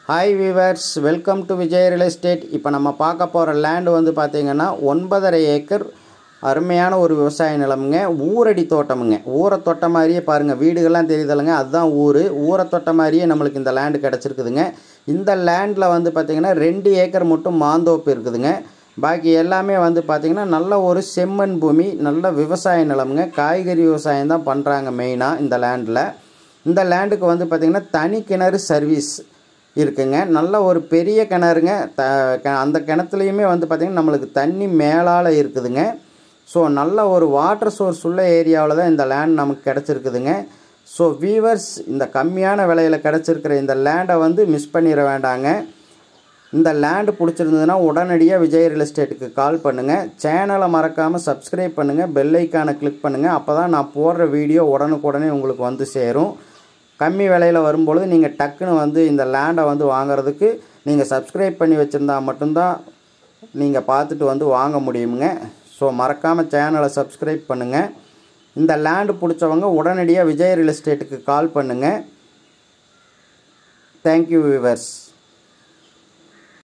hi viewers welcome to Vijay real estate இப்போ நம்ம பார்க்க போகிற லேண்டு வந்து பார்த்திங்கன்னா ஒன்பதரை ஏக்கர் அருமையான ஒரு விவசாய நிலமுங்க ஊரடி தோட்டமுங்க ஊரை தொட்ட மாதிரியே பாருங்கள் வீடுகள்லாம் தெரியுதல்லுங்க அதுதான் ஊர் ஊரை தொட்ட மாதிரியே நம்மளுக்கு இந்த லேண்டு கிடச்சிருக்குதுங்க இந்த லேண்டில் வந்து பார்த்திங்கன்னா ரெண்டு ஏக்கர் மட்டும் மாந்தோப்பு இருக்குதுங்க பாக்கி எல்லாமே வந்து பார்த்திங்கன்னா நல்ல ஒரு செம்மண் பூமி நல்ல விவசாய நிலமுங்க காய்கறி விவசாயம் தான் பண்ணுறாங்க மெயினாக இந்த லேண்டில் இந்த லேண்டுக்கு வந்து பார்த்திங்கன்னா தனி கிணறு சர்வீஸ் இருக்குங்க நல்ல ஒரு பெரிய கிணறுங்க த க- அந்த கிணத்துலையுமே வந்து பார்த்திங்கன்னா நம்மளுக்கு தண்ணி மேலால் இருக்குதுங்க ஸோ நல்ல ஒரு வாட்டர் சோர்ஸ் உள்ள ஏரியாவில் தான் இந்த லேண்ட் நமக்கு கிடச்சிருக்குதுங்க ஸோ வீவர்ஸ் இந்த கம்மியான விலையில் கிடச்சிருக்கிற இந்த லேண்டை வந்து மிஸ் பண்ணிட வேண்டாங்க இந்த லேண்டு பிடிச்சிருந்ததுன்னா உடனடியாக விஜய் ரியல் எஸ்டேட்டுக்கு கால் பண்ணுங்கள் சேனலை மறக்காமல் சப்ஸ்கிரைப் பண்ணுங்கள் பெல் ஐக்கானை கிளிக் பண்ணுங்கள் அப்போ தான் நான் போடுற வீடியோ உடனுக்குடனே உங்களுக்கு வந்து சேரும் கம்மி விலையில் வரும்பொழுது நீங்கள் டக்குன்னு வந்து இந்த லேண்டை வந்து வாங்குறதுக்கு நீங்கள் சப்ஸ்கிரைப் பண்ணி வச்சுருந்தா மட்டும்தான் நீங்கள் பார்த்துட்டு வந்து வாங்க முடியுங்க ஸோ மறக்காமல் சேனலை சப்ஸ்கிரைப் பண்ணுங்கள் இந்த லேண்டு பிடிச்சவங்க உடனடியாக விஜய் ரியல் எஸ்டேட்டுக்கு கால் பண்ணுங்கள் தேங்க்யூ வியூவர்ஸ்